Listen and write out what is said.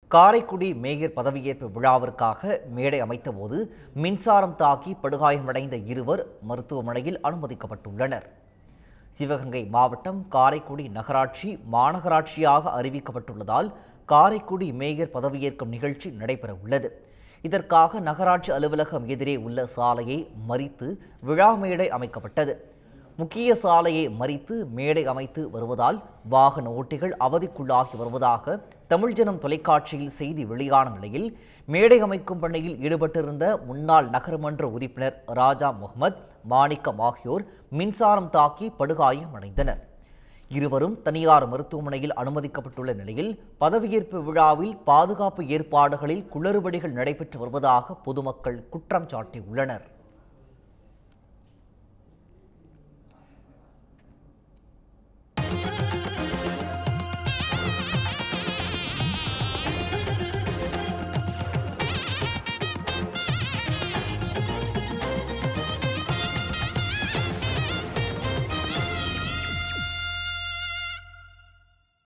Karaikudi mayor பதவியேற்பு விழாவிற்காக மேடை அமைத்தபோது மின்சாரம் தாக்கி படுகாயமடைந்த இருவர் மருத்துவமனையில் அனுமதிக்கப்பட்டுள்ளனர் சிவகங்கை மாவட்டம் காரைக்குடி நகராட்சி மாநகராட்சியாக அறிவிக்கப்பட்டுள்ளதால் காரைக்குடி மேயர் பதவியேற்கும் நிகழ்ச்சி நடைபெறவுள்ளது இதற்காக நகராட்சி அலுவலகம் எதிரே உள்ள சாலையை மறித்து விழா மேடை அமைக்கப்பட்டது முக்கிய சாலையை மறித்து மேடை அமைத்து வருவதால் வாகன ஓட்டிகள் அவதிக்குள்ளாகி வருவதாக தமிழ் ஜனம் தொலைக்காட்சியில் செய்தி வெளியான நிலையில் மேடை அமைக்கும் பணியில் ஈடுபட்டிருந்த முன்னாள் நகரமன்ற உறுப்பினர் ராஜா முகமது மாணிக்கம் ஆகியோர் மின்சாரம் தாக்கி படுகாயம் அடைந்தனர் இருவரும் தனியார் மருத்துவமனையில் அனுமதிக்கப்பட்டுள்ள நிலையில் பதவியேற்பு விழாவில் பாதுகாப்பு ஏற்பாடுகளில் குளறுபடிகள் நடைபெற்று வருவதாக பொதுமக்கள் குற்றம் சாட்டியுள்ளனர்